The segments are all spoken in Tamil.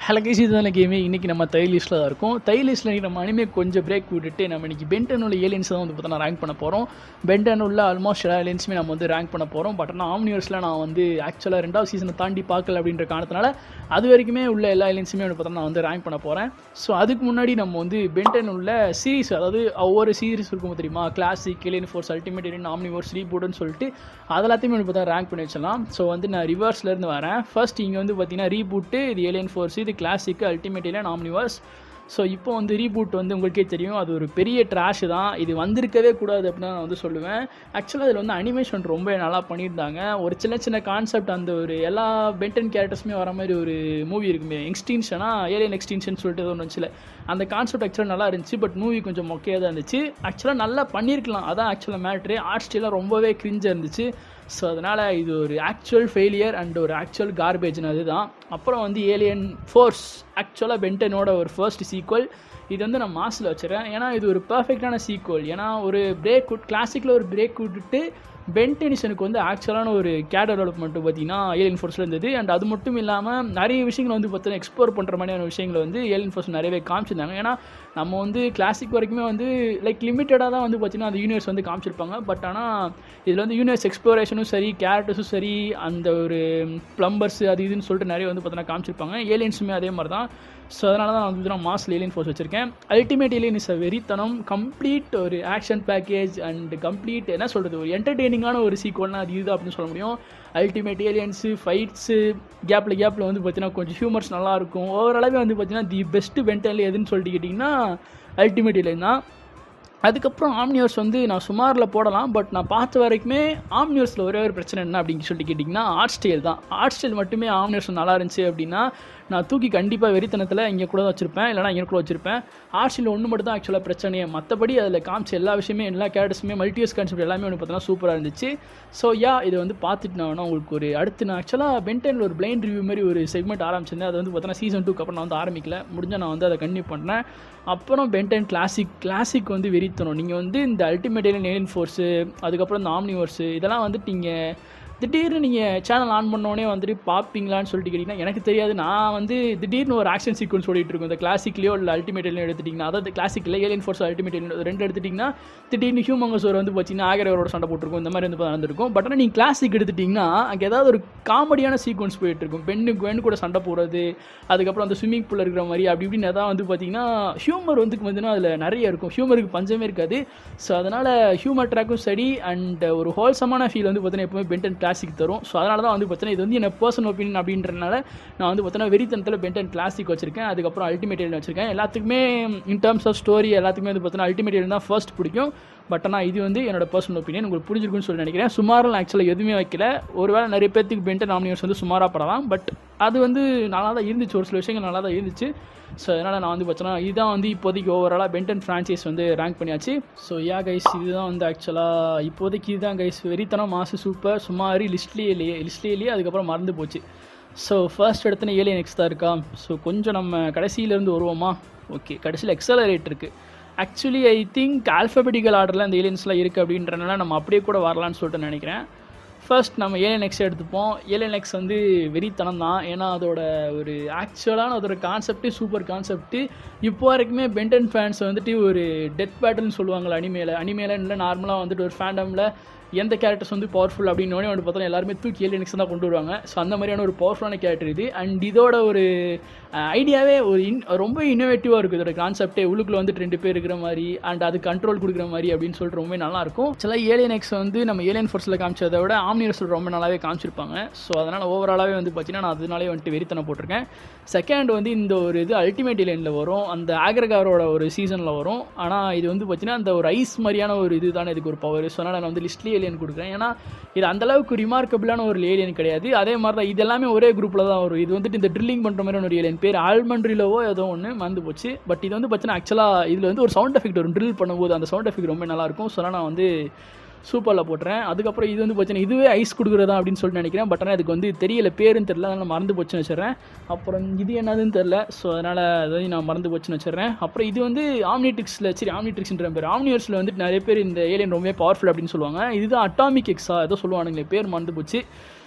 ஹலோ கைஸ் இதுதான கேமே இன்றைக்கி நம்ம தை லிஸ்ட்டில் தான் இருக்கும் தை லிஸ்ட்டில் நம்ம அனிமே கொஞ்சம் பிரேக் விட்டுட்டு நம்ம இன்றைக்கி பென்டன் உள்ள ஏலியன்ஸ் தான் வந்து பார்த்தா ரேங்க் பண்ண போகிறோம் பென்டன் உள்ள ஆல்மோஸ்ட் எல்லா ஏலியன்ஸுமே நம்ம வந்து ரேங்க் பண்ண போகிறோம் பட் ஆனால் ஆம்னிவர்ஸில் நான் வந்து ஆக்சுவலாக ரெண்டாவது சீசனை தாண்டி பார்க்கல அப்படின்ற காரணத்தினால அது வரைக்குமே உள்ள எல்லா ஏலியன்ஸுமே வந்து பார்த்தா நான் வந்து ரேங்க் பண்ண போகிறேன் ஸோ அதுக்கு முன்னாடி நம்ம வந்து பென்டன் உள்ள சீரிஸ் அதாவது ஒவ்வொரு சீரிஸ் இருக்கும் தெரியுமா classic alien force ultimate alien omniverse ரீபோர்ட்னு சொல்லிட்டு அது எல்லாத்தையுமே வந்து பார்த்தா ரேங்க் பண்ணி வச்சலாம் ஸோ வந்து நான் ரிவர்ஸ்லேருந்து வரேன் ஃபர்ஸ்ட் இங்கே வந்து பார்த்தீங்கன்னா ரீபூட்டு இது ஏலியன் ஃபோர்ஸ் இது classic ultimate alien omniverse so இப்போ வந்து ரீபூட் வந்து உங்களுக்கே தெரியும் அது ஒரு பெரிய ட்ராஷ் தான் இது வந்திருக்கவே கூடாது அப்படின்னு நான் வந்து சொல்லுவேன் ஆக்சுவலாக இதில் வந்து அனிமேஷன் ரொம்ப நல்லா பண்ணியிருந்தாங்க ஒரு சின்ன சின்ன கான்செப்ட் அந்த ஒரு எல்லா பென்டன் கேரக்டர்ஸுமே வர மாதிரி ஒரு மூவி இருக்குமே எக்ஸ்டீன்ஷனா ஏலியன் எக்ஸ்டீன்ஷன் சொல்லிட்டு ஒன்று வந்துச்சுல அந்த கான்செப்ட் ஆக்சுவலாக நல்லா இருந்துச்சு பட் மூவி கொஞ்சம் மொக்கையாக தான் இருந்துச்சு ஆக்சுவலாக நல்லா பண்ணியிருக்கலாம் அதான் ஆக்சுவலாக மேட்ரு ஆர்ட் ஸ்டைலாக ரொம்பவே கிரிஞ்சாக இருந்துச்சு ஸோ அதனால் இது ஒரு ஆக்சுவல் ஃபெயிலியர் அண்ட் ஒரு ஆக்சுவல் கார்பேஜ்னு அதுதான் அப்புறம் வந்து ஏலியன் ஃபோர்ஸ் ஆக்சுவலாக பென்டனோட ஒரு ஃபர்ஸ்ட் சீக்வல் இது வந்து நான் மாசில் வச்சுறேன் ஏன்னா இது ஒரு பர்ஃபெக்டான சீக்வல் ஏன்னா ஒரு பிரேக் விட் கிளாசிக்கில் ஒரு பிரேக் விட்டுட்டு பென்டெனிஷனுக்கு வந்து ஆக்சுவலான ஒரு கேட் டெவலப்மெண்ட் பார்த்தீங்கன்னா ஏலியன் ஃபோர்ஸில் இருந்தது அண்ட் அது மட்டும் இல்லாமல் நிறைய விஷயங்கள் வந்து பார்த்தீங்கன்னா எக்ஸ்ப்ளோர் பண்ணுற மாதிரியான விஷயங்களை வந்து ஏலியன் ஃபோர்ஸ் நிறையவே காமிச்சிருந்தாங்க ஏன்னா நம்ம வந்து கிளாசிக் வரைக்குமே வந்து லைக் லிமிட்டடாக தான் வந்து பார்த்தீங்கன்னா அந்த யூனிவர்ஸ் வந்து காமிச்சிருப்பாங்க பட் ஆனால் இதில் வந்து யூனிவர்ஸ் எக்ஸ்ப்ளோரேஷனும் சரி கேரக்டர்ஸும் சரி அந்த ஒரு ப்ளம்பர்ஸ் அது இதுன்னு சொல்லிட்டு நிறைய வந்து பார்த்தீங்கன்னா காமிச்சிருப்பாங்க ஏலியன்ஸுமே அதே மாதிரி தான் ஸோ அதனால தான் நான் வந்து நான் மாஸ் ஏலியன் ஃபோர்ஸ் வச்சிருக்கேன் அல்டிமேட் ஏலியன் இஸ் அ வெறித்தனம் கம்ப்ளீட் ஒரு ஆக்ஷன் பேக்கேஜ் அண்ட் கம்ப்ளீட் என்ன சொல்கிறது ஒரு என்டர்டெய்னிங்கான ஒரு சீக்வல்னா அது இதுதான் அப்படின்னு சொல்ல முடியும் அல்டிமேட் ஏலியன்ஸு ஃபைட்ஸு கேப்பில் கேப்பில் வந்து பார்த்தீங்கன்னா கொஞ்சம் ஹியூமர்ஸ் நல்லாயிருக்கும் ஓவராலாகவே வந்து பார்த்தீங்கன்னா தி பெஸ்ட்டு வென்டல் எதுன்னு சொல்லிட்டு கேட்டிங்கன்னா அல்டிமேட் ஏலியன் தான் அதுக்கப்புறம் ஆம்னிவர்ஸ் வந்து நான் சுமாரில் போடலாம் பட் நான் பார்த்த வரைக்குமே ஆம்னிவர்ஸில் ஒரே ஒரு பிரச்சனை என்ன அப்படின்னு சொல்லிட்டு கேட்டிங்கன்னா ஆர்ட் ஸ்டைல் தான் ஆர்ட் ஸ்டைல் மட்டுமே ஆம்னிவர்ஸ் நல்லா இருந்துச்சு அப்படின்னா நான் தூக்கி கண்டிப்பாக வெறித்தனத்தில் இங்கே கூட வச்சுருப்பேன் இல்லைனா இங்கே கூட வச்சுருப்பேன் ஆர்ட் ஸ்டைல் ஒன்று மட்டும் தான் ஆக்சுவலாக பிரச்சனையே மற்றபடி அதில் காமிச்ச எல்லா விஷயமே எல்லா கேரக்டர்ஸுமே மல்டியஸ் கான்செப்ட் எல்லாமே ஒன்று பார்த்தீங்கன்னா சூப்பராக இருந்துச்சு ஸோ யா இதை வந்து பார்த்துட்டு நான் வேணா உங்களுக்கு ஒரு அடுத்து நான் ஆக்சுவலாக பென்டனில் ஒரு பிளைண்ட் ரிவ்யூ மாதிரி ஒரு செக்மெண்ட் ஆரம்பிச்சிருந்தேன் அது வந்து பார்த்தீங்கன்னா சீசன் டூக்கு அப்புறம் நான் வந்து ஆரம்பிக்கல முடிஞ்சால் நான் வந்து அதை கன்டினியூ பண்ணேன் அப்புறம் பென்டன் கிளாசிக் கிளாசிக் வந்து வெறித்தணும் நீங்கள் வந்து இந்த அல்டிமேட் ஏலியன் ஃபோர்ஸு அதுக்கப்புறம் இந்த ஆம்னிவர்ஸு இதெல்லாம் வந்துட்டு நீங்கள் திடீர்னு நீங்கள் சேனல் ஆன் பண்ணோடனே வந்துட்டு பார்ப்பீங்களான்னு சொல்லிட்டு கேட்டிங்கன்னா எனக்கு தெரியாது நான் வந்து திடீர்னு ஒரு ஆக்ஷன் சீக்வன்ஸ் ஓடிட்டு இருக்கும் இந்த கிளாசிக்லேயோ இல்லை அல்டிமேட் ஏலியன் எடுத்துட்டிங்கன்னா அதாவது கிளாசிக்கில் ஏலியன் ஃபோர்ஸ் அல்டிமேட் ஏலியன் ரெண்டு எடுத்துட்டிங்கன்னா திடீர்னு ஹியூமங்கஸ் ஒரு வந்து பார்த்தீங்கன்னா ஆகரவரோட சண்டை போட்டிருக்கும் இந்த மாதிரி வந்து நடந்திருக்கும் பட் ஆனால் நீங்கள் கிளாசிக் எடுத்துட்டிங்கன்னா அங்கே ஏதாவது ஒரு காமெடியான சீக்வன்ஸ் போயிட்டு இருக்கும் பெண்ணு பெண்ணு கூட சண்டை போடுறது அதுக்கப்புறம் அந்த ஸ்விம்மிங் பூலில் இருக்கிற மாதிரி அப்படி இப்படின்னு எதாவது வந்து பார்த்தீங்கன்னா ஹியூமர் வந்து பார்த்தீங்கன்னா அதில் நிறைய இருக்கும் ஹியூமருக்கு பஞ்சமே இருக்காது ஸோ அதனால் ஹியூமர் ட்ராக்கும் சரி அண்ட் ஒரு ஹோல்சமான ஃபீல் வந்து பார்த்தீங்கன்னா எப்பவுமே பென்டன் கிளாசிக் தரும் ஸோ அதனால தான் வந்து பார்த்தீங்கன்னா இது வந்து என்ன பர்சனல் ஒப்பீனியன் அப்படின்றனால நான் வந்து பார்த்தீங்கன்னா வெறித்தனத்தில் பென்டன் கிளாசிக் வச்சிருக்கேன் அதுக்கப்புறம் அல்டிமேட் ஏலியன் வச்சிருக்கேன் எல்லாத்துக்குமே இன் டர்ம்ஸ் ஆஃப் ஸ்டோரி எல்லாத்துக்குமே வந்து பார்த்தீங்கன்னா அல்டிமேட் ஏலியன் தான் ஃபர்ஸ்ட் பிடிக்கும் பட் ஆனால் இது வந்து என்னோட பர்சனல் ஒப்பீனியன் உங்களுக்கு புரிஞ்சிருக்குன்னு சொல்லி நினைக்கிறேன் சுமாரில் ஆக்சுவலாக எதுவுமே வைக்கல ஒருவேளை நிறைய பேர்த்துக்கு பென்டன் நாமினியர்ஸ் வந்து சுமாராக படலாம் பட் அது வந்து நல்லா தான் இருந்துச்சு ஒரு சில விஷயங்கள் நல்லா தான் இருந்துச்சு ஸோ அதனால் நான் வந்து பார்த்தோன்னா இதுதான் வந்து இப்போதைக்கு ஓவராலாக பென்டன் ஃப்ரான்ச்சைஸ் வந்து ரேங்க் பண்ணியாச்சு ஸோ யா கைஸ் இதுதான் வந்து ஆக்சுவலாக இப்போதைக்கு இதுதான் கைஸ் வெறித்தனம் மாசு சூப்பர் சுமாரி லிஸ்ட்லேயே இல்லையே லிஸ்ட்லேயே இல்லையே அதுக்கப்புறம் மறந்து போச்சு ஸோ ஃபர்ஸ்ட் இடத்துல ஏலியன் எக்ஸ் தான் இருக்கா ஸோ கொஞ்சம் நம்ம கடைசியிலேருந்து வருவோமா ஓகே கடைசியில் எக்ஸலரேட் இருக்குது ஆக்சுவலி ஐ திங்க் ஆல்ஃபபெட்டிக்கல் ஆர்டரில் அந்த ஏலியன்ஸ்லாம் இருக்குது அப்படின்றனால நம்ம அப்படியே கூட வரலான்னு சொல்லிட்டு நினைக்கிறேன் ஃபர்ஸ்ட் நம்ம ஏலியன் எக்ஸ் எடுத்துப்போம் ஏலியன் எக்ஸ் வந்து வெறித்தனம் தான் ஏன்னா அதோட ஒரு ஆக்சுவலான அதோட கான்செப்டே சூப்பர் கான்செப்ட்டு இப்போ வரைக்குமே பென்டன் ஃபேன்ஸ் வந்துட்டு ஒரு டெத் பேட்டர்னு சொல்லுவாங்களே அனிமேல அனிமேல இல்லை நார்மலாக வந்துட்டு ஒரு ஃபேண்டமில் எந்த கேரக்டர்ஸ் வந்து பவர்ஃபுல் அப்படின்னு வந்து பார்த்தோன்னா எல்லாருமே தூக்கி ஏலியன்ஸ் தான் கொண்டு வருவாங்க ஸோ அந்த மாதிரியான ஒரு பவர்ஃபுல்லான கேரக்டர் இது அண்ட் இதோட ஒரு ஐடியாவே ஒரு இன் ரொம்ப இன்னோவேட்டிவாக இருக்குது இதோட கான்செப்டே உள்ளுக்குள்ள வந்துட்டு ரெண்டு பேர் இருக்கிற மாதிரி அண்ட் அது கண்ட்ரோல் கொடுக்குற மாதிரி அப்படின்னு சொல்லிட்டு ரொம்ப நல்லாயிருக்கும் சில ஏலியன் எக்ஸ் வந்து நம்ம ஏலியன் ஃபோர்ஸில் காமிச்சதை விட ஆம்னிவர்ஸில் ரொம்ப நல்லாவே காமிச்சிருப்பாங்க ஸோ அதனால் ஓவராலாகவே வந்து பார்த்தீங்கன்னா நான் அதனாலே வந்துட்டு வெறித்தனை போட்டிருக்கேன் செகண்ட் வந்து இந்த ஒரு இது அல்டிமேட் ஏலியனில் வரும் அந்த ஆக்ரகாரோட ஒரு சீசனில் வரும் ஆனால் இது வந்து பார்த்தீங்கன்னா அந்த ஒரு ஐஸ் மாதிரியான ஒரு இது தானே இதுக்கு ஒரு பவர் ஸோ அதனால் நான் வந்து லிஸ்ட்லேயே ஏலியன் கொடுக்குறேன் ஏன்னா இது அந்தளவுக்கு ரிமார்க்கபிளான ஒரு ஏலியன் கிடையாது அதே மாதிரி தான் இது எல்லாமே ஒரே குரூப்பில் தான் வரும் இது வந்துட்டு இந்த ட்ரில்லிங் பண்ணுற மாதிரியான ஒரு ஏலியன் பேர் ஆல்மண்ட்ரிலோவோ ஏதோ ஒன்று மறந்து போச்சு பட் இது வந்து பார்த்தீங்கன்னா ஆக்சுவலாக இதில் வந்து ஒரு சவுண்ட் எஃபெக்ட் வரும் ட்ரில் பண்ணும்போது அந்த சவுண்ட் எஃபெக்ட் ரொம்ப நல்லாயிருக்கும் ஸோ நான் வந்து சூப்பரில் போட்டுறேன் அதுக்கப்புறம் இது வந்து பார்த்தீங்கன்னா இதுவே ஐஸ் கொடுக்குறதா அப்படின்னு சொல்லிட்டு நினைக்கிறேன் பட் ஆனால் அதுக்கு வந்து தெரியல பேருன்னு தெரில அதனால் மறந்து போச்சுன்னு வச்சிடுறேன் அப்புறம் இது என்னதுன்னு தெரில ஸோ அதனால் அதாவது நான் மறந்து போச்சுன்னு வச்சிடுறேன் அப்புறம் இது வந்து ஆம்னிட்ரிக்ஸில் சரி ஆம்னிட்ரிக்ஸ்ன்ற பேர் ஆம்னிவர்ஸில் வந்துட்டு நிறைய பேர் இந்த ஏலியன் ரொம்பவே பவர்ஃபுல் அப்படின்னு சொல்லுவாங்க இதுதான் அட்டாமிக் எக்ஸா ஏதோ சொல்லுவானுங்களே பேர் மறந்து போச்சு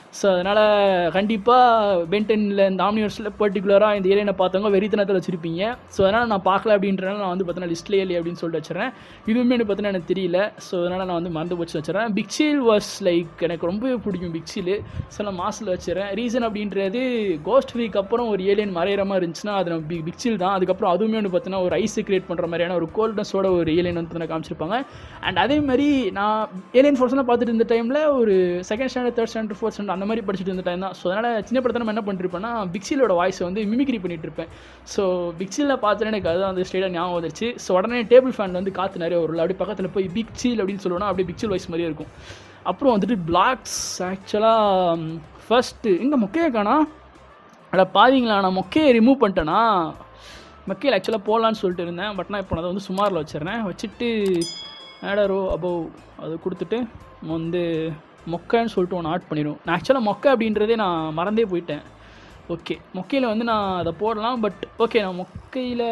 ஸோ அதனால் கண்டிப்பாக பென்டனில் இந்த ஆம்னிவர்ஸில் பர்டிகுலராக இந்த ஏரியானை பார்த்தவங்க வெறித்தனத்தில் வச்சுருப்பீங்க ஸோ அதனால் நான் பார்க்கல அப்படின்றனால நான் வந்து பார்த்தீங்கன்னா லிஸ்ட்லேயே இல்லை அப்படின்னு சொல்லிட்டு வச்சுறேன் இதுவுமே எனக்கு பார்த்தீங்கன்னா எனக்கு தெரியல ஸோ அதனால் நான் வந்து மறந்து போச்சு வச்சுறேன் பிக்சீல் வாஸ் லைக் எனக்கு ரொம்பவே பிடிக்கும் பிக்சீல் ஸோ நான் மாசில் வச்சுறேன் ரீசன் அப்படின்றது கோஸ்ட் வீக் அப்புறம் ஒரு ஏலியன் மறையிற மாதிரி இருந்துச்சுன்னா அது நம்ம பிக் பிக்சீல் தான் அதுக்கப்புறம் அதுவுமே வந்து பார்த்தீங்கன்னா ஒரு ஐஸ் கிரியேட் பண்ணுற மாதிரியான ஒரு கோல்டஸோட ஒரு ஏலியன் வந்து பார்த்தீங்கன்னா காமிச்சிருப்பாங்க அண்ட் அதே மாதிரி நான் ஏலியன் ஃபோர்ஸ்லாம் பார்த்துட்டு இருந்த டைமில் ஒரு second standard third standard fourth standard அந்த மாதிரி படிச்சுட்டு இருந்த டைம் தான் ஸோ அதனால் சின்ன படத்தை நம்ம என்ன பண்ணிருப்பேன்னா பிக்சிலோட வாய்ஸை வந்து மிமிக்ரி பண்ணிட்டு இருப்பேன் ஸோ பிக்சிலில் பார்த்துட்டு எனக்கு அதுதான் வந்து ஸ்டேட்டாக ஞாபகம் வந்துருச்சு ஸோ உடனே டேபிள் ஃபேன் வந்து காற்று நிறைய வரும் அப்படி பக்கத்தில் போய் பிக்சில் அப்படின்னு சொல்லுவோம்னா அப்படியே பிக்சில் வாய்ஸ் மாதிரியே இருக்கும் அப்புறம் வந்துட்டு பிளாக்ஸ் ஆக்சுவலாக ஃபர்ஸ்ட்டு இங்கே மொக்கையை காணா அட பாவீங்களா நான் மொக்கையை ரிமூவ் பண்ணிட்டேனா மொக்கையில் ஆக்சுவலாக போகலான்னு சொல்லிட்டு இருந்தேன் பட் நான் இப்போ அதை வந்து சுமாரில் வச்சிடுறேன் வச்சுட்டு ஆடரோ அபவ் அது கொடுத்துட்டு நம்ம வந்து மொக்கைன்னு சொல்லிட்டு ஒன்று ஆட் பண்ணிடும் நான் ஆக்சுவலாக மொக்கை அப்படின்றதே நான் மறந்தே போயிட்டேன் ஓகே மொக்கையில் வந்து நான் அதை போடலாம் பட் ஓகே நான் மொக்கையில்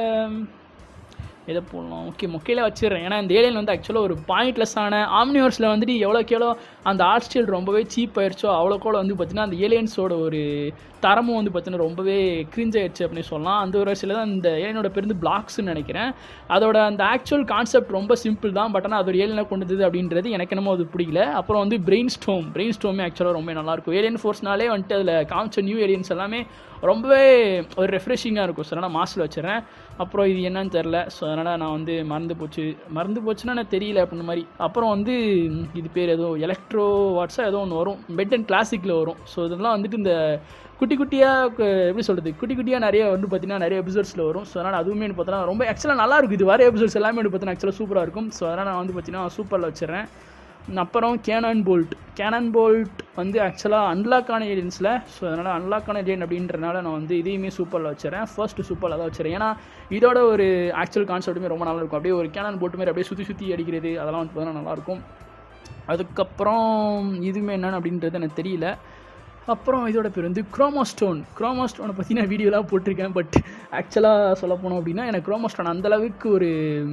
எதை போடலாம் ஓகே மொக்கையில் வச்சிடுறேன் ஏன்னா இந்த ஏலியன் வந்து ஆக்சுவலாக ஒரு பாயிண்ட்லெஸ்ஸான ஆம்னிவர்ஸில் வந்துட்டு எவ்வளோக்கு எவ்வளோ அந்த ஆர்ட் ஸ்டைல் ரொம்பவே சீப் ஆயிடுச்சோ அவ்வளோக்கோட வந்து பார்த்திங்கன்னா அந்த ஏலியன்ஸோட ஒரு தரமும் வந்து பார்த்தீங்கன்னா ரொம்பவே கிரிஞ்ச் ஆயிடுச்சு அப்படின்னு சொல்லலாம் அந்த ஒரு வரிசையில் தான் இந்த ஏலியனோட பேர் வந்து பிளாக்ஸ்னு நினைக்கிறேன் அதோட அந்த ஆக்சுவல் கான்செப்ட் ரொம்ப சிம்பிள் தான் பட் ஆனால் அது ஒரு ஏலியனை கொண்டு வந்தது அப்படின்றது எனக்கு என்னமோ அது பிடிக்கல அப்புறம் வந்து பிரெயின் ஸ்டோம் பிரெயின் ஸ்டோமே ஆக்சுவலாக ரொம்ப நல்லாயிருக்கும் ஏலியன் ஃபோர்ஸ்னாலே வந்துட்டு அதில் காமிச்ச நியூ ஏலியன்ஸ் எல்லாமே ரொம்பவே ஒரு ரெஃப்ரெஷிங்காக இருக்கும் ஸோ நான் மாசில் வச்சுறேன் அப்புறம் இது என்னன்னு தெரில ஸோ அதனால் நான் வந்து மறந்து போச்சு மறந்து போச்சுன்னா எனக்கு தெரியல அப்படின்ற மாதிரி அப்புறம் வந்து இது பேர் ஏதோ எலக்ட்ரோ வாட்ஸாக ஏதோ ஒன்று வரும் பெட் அண்ட் கிளாசிக்கில் வரும் ஸோ இதெல்லாம் வந்துட்டு இந்த குட்டி குட்டியாக எப்படி சொல்கிறது குட்டி குட்டியாக நிறைய வந்து பார்த்தீங்கன்னா நிறைய எபிசோட்ஸில் வரும் ஸோ அதனால் அதுவுமே வந்து பார்த்தீங்கன்னா ரொம்ப ஆக்சுவலாக நல்லா இருக்கும் இது வர எபிசோட்ஸ் எல்லாமே வந்து பார்த்தீங்கன்னா ஆக்சுவலாக சூப்பராக இருக்கும் ஸோ அதனால் நான் வந்து பார்த்தீங்கன்னா சூப்பரில் வச்சிடுறேன் அப்புறம் கேனான் போல்ட் கேனான் போல்ட் வந்து ஆக்சுவலாக அன்லாக் ஆன ஏலியன்ஸில் ஸோ அதனால் அன்லாக் ஆன ஏலியன் அப்படின்றனால நான் வந்து இதையுமே சூப்பரில் வச்சுறேன் ஃபர்ஸ்ட் சூப்பரில் தான் வச்சுறேன் ஏன்னா இதோட ஒரு ஆக்சுவல் கான்செப்ட்டுமே ரொம்ப நல்லா இருக்கும் அப்படியே ஒரு கேனான் போல்ட் மாதிரி அப்படியே சுற்றி சுற்றி அடிக்கிறது அதெல்லாம் வந்து பார்த்தீங்கன்னா நல்லாயிருக்கும் அதுக்கப்புறம் இதுவுமே என்னென்னு அப்படின்றது எனக்கு தெரியல அப்புறம் இதோட பேர் வந்து குரோமோஸ்டோன் குரோமோஸ்டோனை பற்றி நான் வீடியோலாம் போட்டிருக்கேன் பட் ஆக்சுவலாக சொல்ல போனோம் அப்படின்னா எனக்கு குரோமோஸ்டோன் அந்தளவுக்கு ஒரு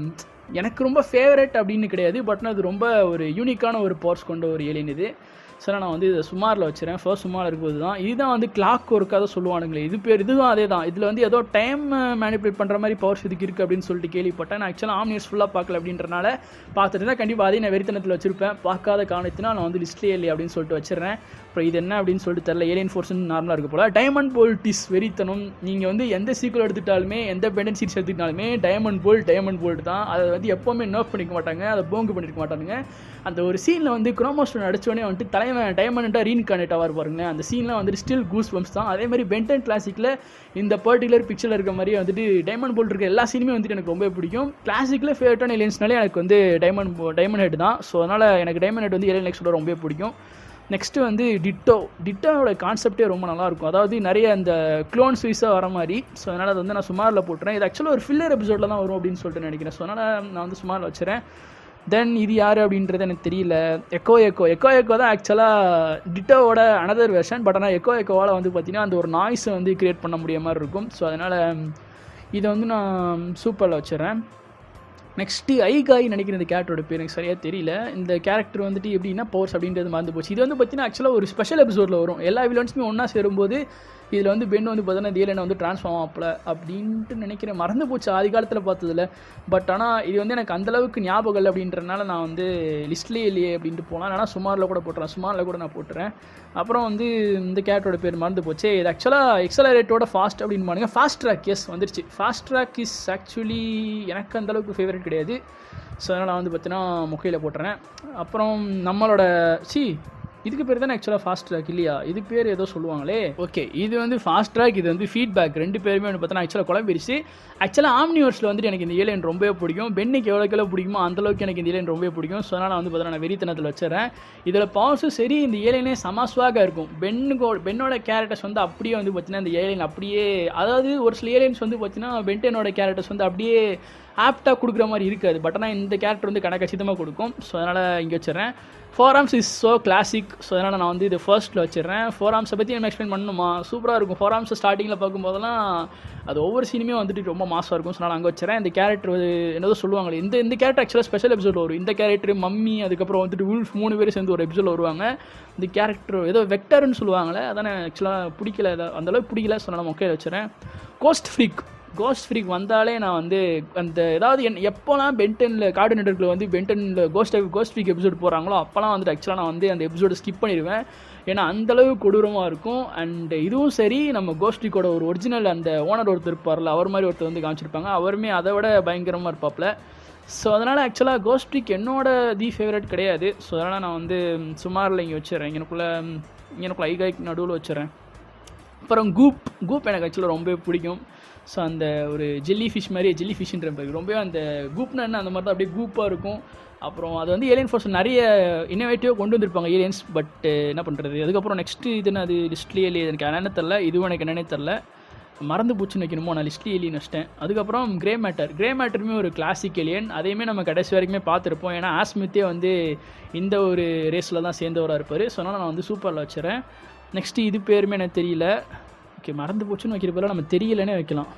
எனக்கு ரொம்ப ஃபேவரட் அப்படின்னு கிடையாது பட் அது ரொம்ப ஒரு யூனிக்கான ஒரு பவர்ஸ் கொண்ட ஒரு ஏலியன் இது சார் நான் வந்து இதை சுமாரில் வச்சுறேன் ஃபர்ஸ்ட் சுமாரில் இருக்கும்போது தான் இதுதான் வந்து கிளாக் ஒர்க்காக சொல்லுவானுங்களே இது பேர் இதுவும் அதே தான் இதில் வந்து ஏதோ டைம் மேனிப்புலேட் பண்ணுற மாதிரி பவர்ஸ் இதுக்கு இருக்குது அப்படின்னு சொல்லிட்டு கேள்விப்பட்டேன் நான் ஆக்சுவலாக ஆம்னியர்ஸ் ஃபுல்லாக பார்க்கல அப்படின்றனால பார்த்துட்டு தான் கண்டிப்பாக அதே நான் வெறித்தனத்தில் வச்சிருப்பேன் பார்க்காத காரணத்தினால் நான் வந்து லிஸ்ட்லேயே இல்லை அப்படின்னு சொல்லிட்டு வச்சிடுறேன் அப்புறம் இது என்ன அப்படின்னு சொல்லிட்டு தெரில ஏலியன் ஃபோர்ஸ்னு நார்மலாக இருக்க போல டைமண்ட் போல்ட் இஸ் வெறித்தனம் நீங்கள் வந்து எந்த சீக்கிரம் எடுத்துட்டாலுமே எந்த பெண்டன் சீட்ஸ் எடுத்துக்கிட்டாலுமே டைமண்ட் போல்ட் டைமண்ட் போல்ட் தான் அதை வந்து எப்போவுமே நர்வ் பண்ணிக்க மாட்டாங்க அதை போங்கு பண்ணிருக்க மாட்டானுங்க அந்த ஒரு சீனில் வந்து குரோமோஸ்டோன் அடிச்சோடனே வந்துட்டு தலைவன் டைமண்டாக ரீன்கார்னேட் ஆவார் பாருங்க அந்த சீன்லாம் வந்துட்டு ஸ்டில் கூஸ் பம்ப்ஸ் தான் அதே மாதிரி பென்டன் கிளாசிக்கில் இந்த பர்டிகுலர் பிக்சரில் இருக்க மாதிரியே வந்துட்டு டைமண்ட் போல்ட் இருக்க எல்லா சீனுமே வந்துட்டு எனக்கு ரொம்ப பிடிக்கும் கிளாசிக்கில் ஃபேவரட்டான ஏலியன்ஸ்னாலே எனக்கு வந்து டைமண்ட் டைமண்ட் ஹெட் தான் ஸோ அதனால் எனக்கு டைமண்ட் ஹெட் வந்து ஏலியன் நெக்ஸ்டோட ரொம்ப பிடிக்கும் நெக்ஸ்ட்டு வந்து டிட்டோ டிட்டோவோட கான்செப்டே ரொம்ப நல்லாயிருக்கும் அதாவது நிறைய அந்த க்ளோன்ஸ் வைஸாக வர மாதிரி ஸோ அதனால் அதை வந்து நான் சுமாரில் போட்டுறேன் இது ஆக்சுவலாக ஒரு ஃபில்லர் எபிசோடில் தான் வரும் அப்படின்னு சொல்லிட்டு நினைக்கிறேன் ஸோ அதனால் நான் வந்து சுமாரில் வச்சுறேன் தென் இது யார் அப்படின்றது எனக்கு தெரியல எக்கோ எக்கோ எக்கோ எக்கோ தான் ஆக்சுவலாக டிட்டோவோட அனதர் வெர்ஷன் பட் ஆனால் எக்கோ எக்கோவால் வந்து பார்த்திங்கன்னா அந்த ஒரு நாய்ஸை வந்து க்ரியேட் பண்ண முடிய மாதிரி இருக்கும் ஸோ அதனால் இதை வந்து நான் சூப்பரில் வச்சுறேன் நெக்ஸ்ட்டு ஐகாய் நினைக்கிற இந்த கேரக்டரோட பேர் எனக்கு சரியாக தெரியல இந்த கேரக்டர் வந்துட்டு எப்படின்னா பவர்ஸ் அப்படின்றது மறந்து போச்சு இது வந்து பார்த்தீங்கன்னா ஆக்சுவலாக ஒரு ஸ்பெஷல் எபிசோடில் வரும் எல்லா வில்லன்ஸுமே ஒன்றா சேரும்போது இதில் வந்து பெண் வந்து பார்த்தீங்கன்னா தியலனை வந்து ட்ரான்ஸ்ஃபார்ம் ஆகல அப்படின்ட்டு நினைக்கிறேன் மறந்து போச்சு ஆதி காலத்தில் பார்த்ததில்ல பட் ஆனால் இது வந்து எனக்கு அந்தளவுக்கு ஞாபகம் இல்லை அப்படின்றனால நான் வந்து லிஸ்ட்லேயே இல்லையே அப்படின்ட்டு போனால் ஆனால் சுமாரில் கூட போட்டுறேன் சுமாரில் கூட நான் போட்டுறேன் அப்புறம் வந்து இந்த கேரக்டரோட பேர் மறந்து போச்சு இது ஆக்சுவலாக எக்ஸலரேட்டோட ஃபாஸ்ட் அப்படின்னு பாருங்க ஃபாஸ்ட் ட்ராக் எஸ் வந்துருச்சு ஃபாஸ்ட் ட்ராக் இஸ் ஆக்சுவலி எனக்கு அந்தளவுக்கு ஃபேவரட் கிடையாது ஸோ அதனால் நான் வந்து பார்த்தீங்கன்னா முக்கையில் போட்டுறேன் அப்புறம் நம்மளோட சி இதுக்கு பேர் தானே ஆக்சுவலாக ஃபாஸ்ட் ட்ராக் இல்லையா இது பேர் ஏதோ சொல்லுவாங்களே ஓகே இது வந்து ஃபாஸ்ட் ட்ராக் இது வந்து ஃபீட்பேக் ரெண்டு பேருமே வந்து பார்த்தீங்கன்னா ஆக்சுவலாக குழம்பிருச்சு ஆக்சுவலாக ஆம்னிவர்ஸில் வந்துட்டு எனக்கு இந்த ஏலியன் ரொம்பவே பிடிக்கும் பென்னுக்கு எவ்வளோக்கு எவ்வளோ பிடிக்குமோ அந்தளவுக்கு எனக்கு இந்த ஏலியன் ரொம்பவே பிடிக்கும் ஸோ அதனால் நான் வந்து பார்த்தீங்கன்னா நான் வெறித்தனத்தில் வச்சுறேன் இதில் பவர்ஸும் சரி இந்த ஏலியனே சமாஸ்வாக இருக்கும் பெண்ணுக்கோ பெண்ணோட கேரக்டர்ஸ் வந்து அப்படியே வந்து பார்த்தீங்கன்னா இந்த ஏலியன் அப்படியே அதாவது ஒரு சில ஏலியன்ஸ் வந்து பார்த்தீங்கன்னா பென்டனோட கேரக்டர்ஸ் வந்து அப்படியே ஆப்டாக கொடுக்குற மாதிரி இருக்காது பட் ஆனால் இந்த கேரக்டர் வந்து கணக்கச்சிதமாக கொடுக்கும் ஸோ அதனால் இங்கே வச்சுறேன் four arms is so classic freak so அதனால் நான் வந்து இது ஃபர்ஸ்ட்டில் வச்சிடுறேன் ஃபோர் ஆர்ம்ஸை பற்றி நம்ம எக்ஸ்பிளைன் பண்ணணுமா சூப்பராக இருக்கும் ஃபோர் ஆர்ம்ஸை ஸ்டார்டிங்கில் பார்க்கும்போதெல்லாம் அது ஒவ்வொரு சீனுமே வந்துட்டு ரொம்ப மாசாக இருக்கும் ஸோ நான் அங்கே வச்சுறேன் இந்த கேரக்டர் என்னதோ சொல்லுவாங்களே இந்த இந்த கேரக்டர் ஆக்சுவலாக ஸ்பெஷல் எபிசோட் வரும் இந்த கேரக்டர் மம்மி அதுக்கப்புறம் வந்துட்டு உல்ஃப் மூணு பேர் சேர்ந்து ஒரு எபிசோட் வருவாங்க இந்த கேரக்டர் ஏதோ வெக்டர்னு சொல்லுவாங்களே அதானே ஆக்சுவலாக பிடிக்கல அந்தளவுக்கு பிடிக்கல ஸோ நான் மொக்கையில் வச்சுறேன் கோஸ்ட் ஃப்ரீக் கோஸ்ட் ஃப்ரீக் வந்தாலே நான் வந்து அந்த ஏதாவது என் எப்போலாம் பென்டனில் கார்டு நெட்ஒர்க்கில் வந்து பென்டனில் கோஸ்ட் கோஸ்ட் ஃப்ரீக் எபிசோட் போகிறாங்களோ அப்போலாம் வந்துட்டு ஆக்சுவலாக நான் வந்து அந்த எபிசோடை ஸ்கிப் பண்ணிடுவேன் ஏன்னா அந்தளவு கொடூரமாக இருக்கும் அண்ட் இதுவும் சரி நம்ம கோஸ்ட்ரிக்கோட ஒரு ஒரிஜினல் அந்த ஓனர் ஒருத்தர் இருப்பார்ல அவர் மாதிரி ஒருத்தர் வந்து காமிச்சிருப்பாங்க அவருமே அதை விட பயங்கரமாக இருப்பாப்ல ஸோ அதனால் ஆக்சுவலாக கோஸ்ட்ரிக் என்னோட தி ஃபேவரட் கிடையாது ஸோ அதனால் நான் வந்து சுமாரில் இங்கே வச்சிடுறேன் எனக்குள்ளே எனக்குள்ள ஐகாய்க்கு நடுவில் வச்சிடுறேன் அப்புறம் கூப் கூப் எனக்கு ஆக்சுவலாக ரொம்பவே பிடிக்கும் ஸோ அந்த ஒரு ஜெல்லி ஃபிஷ் மாதிரி ஜெல்லி ஃபிஷ்ன்ற பேர் ரொம்பவே அந்த கூப்னா என்ன அந்த மாதிரி தான் அப்படியே கூப்பாக இருக்கும் அப்புறம் அது வந்து ஏலியன் ஃபோர்ஸ் நிறைய இன்னோவேட்டிவாக கொண்டு வந்திருப்பாங்க ஏலியன்ஸ் பட் என்ன பண்ணுறது அதுக்கப்புறம் நெக்ஸ்ட்டு இதுன்னு அது லிஸ்ட்லேயே இல்லையே எனக்கு என்னென்ன தெரில இதுவும் எனக்கு என்னென்ன தெரில மறந்து போச்சுன்னு வைக்கணுமோ நான் லிஸ்ட்லி ஏலியன் வச்சிட்டேன் அதுக்கப்புறம் கிரே மேட்டர் கிரே மேட்டருமே ஒரு கிளாசிக் ஏலியன் அதையுமே நம்ம கடைசி வரைக்குமே பார்த்துருப்போம் ஏன்னா ஆஸ்மித்தே வந்து இந்த ஒரு ரேஸில் தான் சேர்ந்தவராக இருப்பார் ஸோ அதனால் நான் வந்து சூப்பரில் வச்சுறேன் நெக்ஸ்ட்டு இது பேருமே எனக்கு தெரியல ஓகே மறந்து போச்சுன்னு வைக்கிற பேரில் நம்ம தெரியலனே வைக்கலாம்